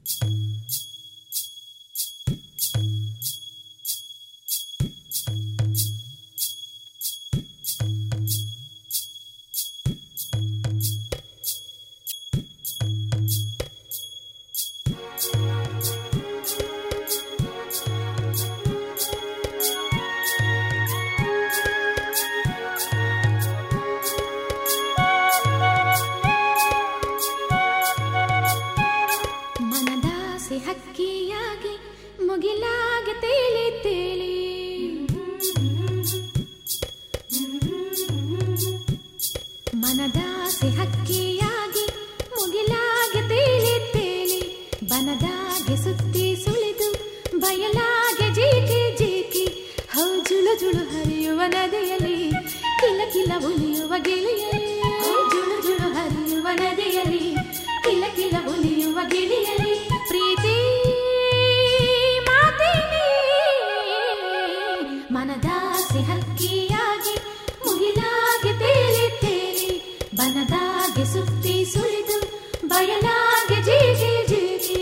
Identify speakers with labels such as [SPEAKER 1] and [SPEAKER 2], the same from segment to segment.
[SPEAKER 1] ಮನದಾಸೆ ಹಕ್ಕಿಯಾಗಿ ಮುಗಿಲಾಗೆ ತೇಲಿ ತೇಲಿ ಮನದಾಸೆ ಹಕ್ಕಿಯಾಗಿ ಮುಗಿಲಾಗೆ ತೇಲಿ ತೇಲಿ ಬನದಾಗೆ ಸುತ್ತಿ ಸುಳಿದು ಬಯಲಾಗೆ ಜೀಕಿ ಜೀಕಿ ಹೌ ಜುಳು ಜುಳು ಹರಿಯುವ ನದಿಯಲ್ಲಿ ಕಿಲ ಕಿಲ ಉಲಿಯುವ ಗಿಳಿಯಲ್ಲಿ ಜುಳು ಜುಳು ಹರಿಯುವ ನದಿಯಲ್ಲಿ ಕಿಲ ಕಿಲ ಉಲಿಯುವ ಗಿಳಿಯಲ್ಲಿ ಪ್ರೀತಿ ಮಾತಿನಿ ಮನದಾಸೆ ಹಕ್ಕಿಯಾಗಿ ಮುಗಿಲಾಗೆ ತೇಲಿ ತೇಲಿ ಬನದಾಗೆ ಸುತ್ತಿ ಸುಳಿದು ಬಯಲಾಗೆ ಜೀಗಿ ಜೀಗಿ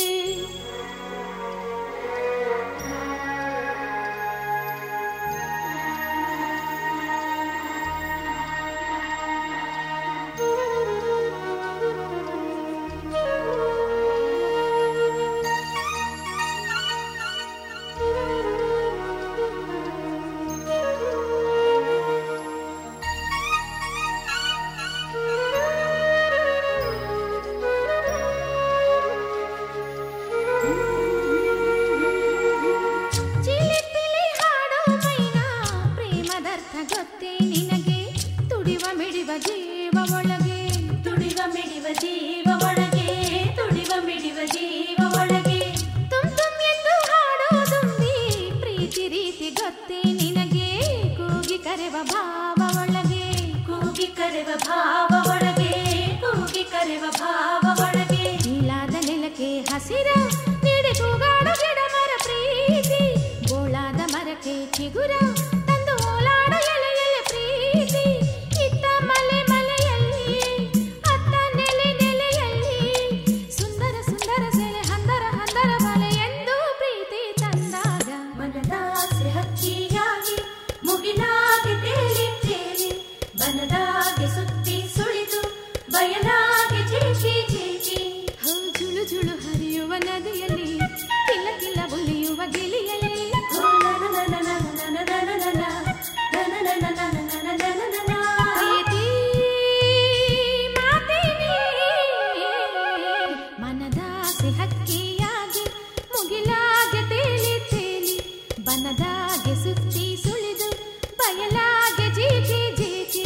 [SPEAKER 1] ಚಿಲಿಪಿಲಿ ಹಾಡೋ ಮೈನಾ ಪ್ರೇಮದರ್ಥ ಗೊತ್ತೇ ನಿನಗೆ ತುಡಿವ ಮಿಡಿವ ಜೀವ ಒಳಗೆ
[SPEAKER 2] ತುಡಿವ ಮಿಡಿವ ಜೀವ ಒಳಗೆ ತುಡಿವ ಮಿಡಿವ ಜೀವ ಒಳಗೆ
[SPEAKER 1] ತುಮ್ ತುಮ್ ಎಂದು ಹಾಡೋ ತುಂಬಿ ಪ್ರೀತಿ ರೀತಿ ಗೊತ್ತೇ ನಿನಗೆ ಕೂಗಿ ಕರೆವ ಭಾವ ಒಳಗೆ
[SPEAKER 2] ಕೂಗಿ ಕರೆವ ಭಾವ ಒಳಗೆ ಕೂಗಿ ಕರೆವ ಭಾವ ಒಳಗೆ
[SPEAKER 1] ಕೀಳಾದ ನೆಲಕ್ಕೆ ಹಸಿರ ನೀಡಿ ತೂಗಾಡೋ ಗಿಡ ಮರ ಪ್ರೀತಿ ಗೋಳಾದ ಮರಕ್ಕೆ ಚಿಗುರ ತಂದು ಓಲಾಡ ಎಲೆ ಎಲೆ ಪ್ರೀತಿ ಇತ್ತ ಮಲೆ ಮಲೆಯಲ್ಲಿ ಅತ್ತ ನೆಲೆ ನೆಲೆಯಲ್ಲಿ ಸುಂದರ ಸುಂದರ ಸೆಲೆ ಹಂದರ ಹಂದರ ಬಲೆ ಎಂದು ಪ್ರೀತಿ ತಂದಾಗ
[SPEAKER 2] ಮನದಾಸೆ ಹಕ್ಕಿಯಾಗಿ ಮುಗಿಲಾಗೆ ತೇಲಿ ತೇಲಿ ಬನದಾಗೆ ಸುತ್ತಿ ಸುಳಿದು ಬಯಲಾಗೆ ಜೀಕಿ ಜೀಕಿ
[SPEAKER 1] ಹೌ ಜುಳು ಜುಳು ಹರಿಯುವ ನದಿಯಲ್ಲಿ ಕಿಲ ಕಿಲ ಉಲಿಯುವ ಗಿಳಿಯಲ್ಲಿ
[SPEAKER 2] ಓ ನನ ನನ ನನ ನನ ನನ ನನ ನನ ನನ ನನ ನನ ನನ
[SPEAKER 1] ಪ್ರೀತಿ ಮಾತಿನಿ ಮನದಾಸೆ ಹಕ್ಕಿಯಾಗಿ ಮುಗಿಲಾಗೆ ತೇಲಿ ತೇಲಿ ಬನದಾಗೆ ಸುತ್ತಿ ಸುಳಿದು ಬಯಲಾಗೆ ಜೀಕಿ ಜೀಕಿ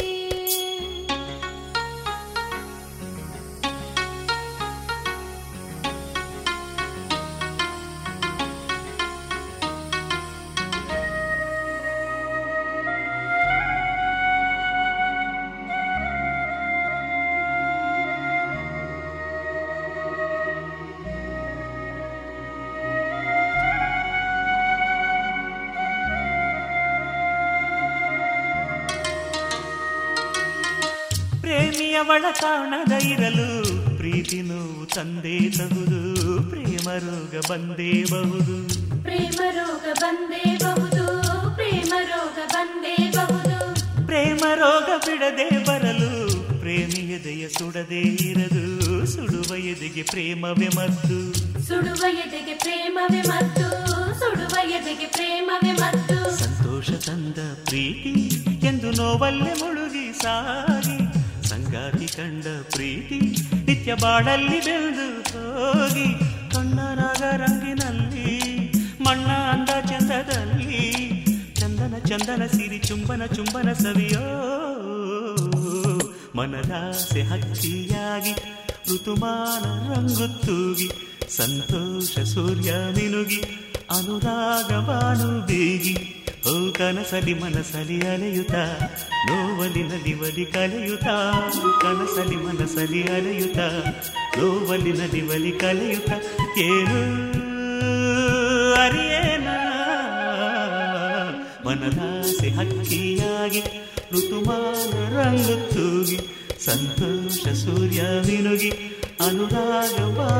[SPEAKER 3] ಪ್ರೇಮಿಯವಳ ಕಾಣದ ಇರಲು ಪ್ರೀತಿ ನೋವು ತಂದೇ ತಗುದು ಪ್ರೇಮ ರೋಗ ಬಂದೇ ಬಹುದು
[SPEAKER 2] ಪ್ರೇಮ ರೋಗ ಬಂದೇ ಬಹುದು ಪ್ರೇಮ ರೋಗ ಬಂದೇ ಬಹುದು
[SPEAKER 3] ಪ್ರೇಮ ರೋಗ ಬಿಡದೆ ಬರಲು ಪ್ರೇಮಿ ಎದೆಯ ಸುಡದೇ ಇರದು ಸುಡುವ ಎದೆಗೆ ಪ್ರೇಮವೇ ಮದ್ದು
[SPEAKER 2] ಸುಡುವ ಎದೆಗೆ ಪ್ರೇಮವೇ ಮತ್ತು ಸುಡುವ ಎದೆಗೆ ಪ್ರೇಮವೇ ಮತ್ತು
[SPEAKER 3] ಸಂತೋಷ ತಂದ ಪ್ರೀತಿ ಎಂದು ನೋವಲ್ಲೇ ಮುಳುಗಿ ಸಾಗಿ ಸಂಗಾತಿ ಕಂಡ ಪ್ರೀತಿ ನಿತ್ಯ ಬಾಳಲ್ಲಿ ಬೆಳೆದು ಹೋಗಿ ಕಣ್ಣರಾಗ ರಂಗಿನಲ್ಲಿ ಮಣ್ಣ ಅಂದ ಚಂದದಲ್ಲಿ ಚಂದನ ಚಂದನ ಸಿರಿ ಚುಂಬನ ಚುಂಬನ ಸವಿಯೋ ಮನದಾಸೆ ಹಕ್ಕಿಯಾಗಿ ಋತುಮಾನ ರಂಗು ತೂಗಿ ಸಂತೋಷ ಸೂರ್ಯ ಮಿನುಗಿ ಅನುರಾಗ ಬಾನು ಬೇಗಿ ಓ ಕನಸಲಿ ಮನಸಲಿ ಅಲೆಯುತ್ತ ನೋವಲಿ ನಲಿವಲಿ ಕಲೆಯುತ್ತ ಕನಸಲಿ ಮನಸಲಿ ಅಲೆಯುತ್ತ ನೋವಲಿ ನಲಿವಲಿ ಕಲೆಯುತ್ತ ಏನು ಅರಿಯೇನ ಮನದಾಸೆ ಹಕ್ಕಿಯಾಗಿ ಋತುಮಾನ ರಂಗು ತೂಗಿ ಸಂತೋಷ ಸೂರ್ಯ ಮಿನುಗಿ ಅನುರಾಗ